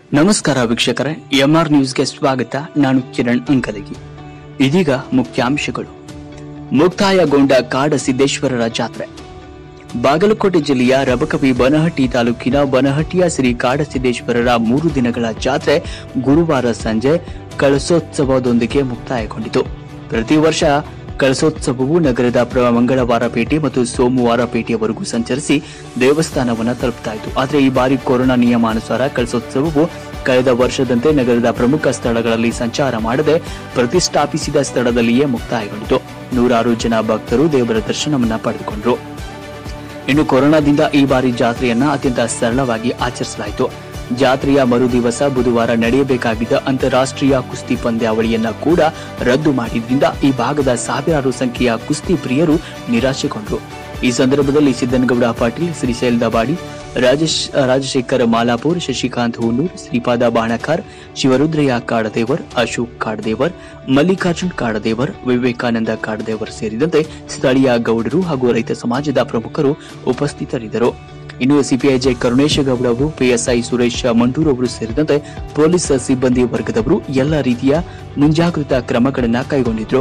ನಮಸ್ಕಾರ ವೀಕ್ಷಕರೇ ಎಂಆರ್ ನ್ಯೂಸ್ಗೆ ಸ್ವಾಗತ ನಾನು ಕಿರಣ್ ಅಂಕಲಗಿ ಇದೀಗ ಮುಖ್ಯಾಂಶಗಳು ಮುಕ್ತಾಯಗೊಂಡ ಕಾಡಸಿದ್ದೇಶ್ವರರ ಜಾತ್ರೆ ಬಾಗಲಕೋಟೆ ಜಿಲ್ಲೆಯ ರಬಕವಿ ಬನಹಟ್ಟಿ ತಾಲೂಕಿನ ಬನಹಟ್ಟಿಯ ಶ್ರೀ ಕಾಡಸಿದ್ದೇಶ್ವರರ ಮೂರು ದಿನಗಳ ಜಾತ್ರೆ ಗುರುವಾರ ಸಂಜೆ ಕಳಸೋತ್ಸವದೊಂದಿಗೆ ಮುಕ್ತಾಯಗೊಂಡಿತು ಪ್ರತಿ ವರ್ಷ ಕಳಸೋತ್ಸವವು ನಗರದ ಪ್ರ- ಮಂಗಳವಾರಪೇಟೆ ಮತ್ತು ಸೋಮವಾರಪೇಟೆಯವರೆಗೂ ಸಂಚರಿಸಿ ದೇವಸ್ಥಾನವನ್ನು ತಲುಪ್ತಾ ಇತ್ತು ಆದರೆ ಈ ಬಾರಿ ಕೊರೋನಾ ನಿಯಮಾನುಸಾರ ಕಳಸೋತ್ಸವವು ಕಳೆದ ವರ್ಷದಂತೆ ನಗರದ ಪ್ರಮುಖ ಸ್ಥಳಗಳಲ್ಲಿ ಸಂಚಾರ ಮಾಡದೆ ಪ್ರತಿಷ್ಠಾಪಿಸಿದ ಸ್ಥಳದಲ್ಲಿಯೇ ಮುಕ್ತಾಯಗೊಂಡಿತು ನೂರಾರು ಜನ ಭಕ್ತರು ದೇವರ ದರ್ಶನವನ್ನ ಪಡೆದುಕೊಂಡರು ಇನ್ನು ಕೊರೋನಾದಿಂದ ಈ ಬಾರಿ ಜಾತ್ರೆಯನ್ನ ಅತ್ಯಂತ ಸರಳವಾಗಿ ಆಚರಿಸಲಾಯಿತು ಜಾತ್ರೆಯ ಮರುದಿವಸ ಬುಧವಾರ ನಡೆಯಬೇಕಾಗಿದ್ದ ಅಂತಾರಾಷ್ಟ್ರೀಯ ಕುಸ್ತಿ ಪಂದ್ಯಾವಳಿಯನ್ನ ಕೂಡ ರದ್ದು ಮಾಡಿದ್ರಿಂದ ಈ ಭಾಗದ ಸಾವಿರಾರು ಸಂಖ್ಯೆಯ ಕುಸ್ತಿ ಪ್ರಿಯರು ನಿರಾಶೆಗೊಂಡರು ಈ ಸಂದರ್ಭದಲ್ಲಿ ಸಿದ್ದನಗೌಡ ಪಾಟೀಲ್ ಶ್ರೀಶೈಲ್ ದಬಾಡಿ ರಾಜೇಶ್ ರಾಜಶೇಖರ್ ಮಾಲಾಪುರ್ ಶಶಿಕಾಂತ್ ಹೂನೂರ್ ಶ್ರೀಪಾದ ಬಾಣಕಾರ್ ಶಿವರುದ್ರಯ್ಯ ಕಾಡದೇವರ್ ಅಶೋಕ್ ಕಾಡದೇವರ್ ಮಲ್ಲಿಕಾರ್ಜುನ್ ಕಾಡದೇವರ್ ವಿವೇಕಾನಂದ ಕಾಡದೇವರ್ ಸೇರಿದಂತೆ ಸ್ಥಳೀಯ ಗೌಡರು ಹಾಗೂ ರೈತ ಸಮಾಜದ ಪ್ರಮುಖರು ಉಪಸ್ಥಿತರಿದ್ದರು ಇನ್ನು ಸಿಪಿಐಜೆ ಕರುಣೇಶ ಗೌಡ ಅವರು ಪಿಎಸ್ಐ ಸುರೇಶ್ ಮಂಡೂರ್ ಅವರು ಸೇರಿದಂತೆ ಪೊಲೀಸ್ ಸಿಬ್ಬಂದಿ ವರ್ಗದವರು ಎಲ್ಲ ರೀತಿಯ ಮುಂಜಾಗ್ರತಾ ಕ್ರಮಗಳನ್ನು ಕೈಗೊಂಡಿದ್ರು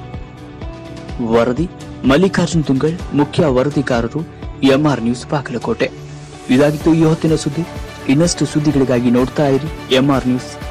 ವರದಿ ಮಲ್ಲಿಕಾರ್ಜುನ್ ತುಂಗಳ್ ಮುಖ್ಯ ವರದಿಗಾರರು ಎಂಆರ್ ನ್ಯೂಸ್ ಬಾಗಲಕೋಟೆ ಇದಾಗಿತ್ತು ಈ ಹೊತ್ತಿನ ಸುದ್ದಿ ಇನ್ನಷ್ಟು ಸುದ್ದಿಗಳಿಗಾಗಿ ನೋಡ್ತಾ ಇರಿ ಎಂಆರ್ ನ್ಯೂಸ್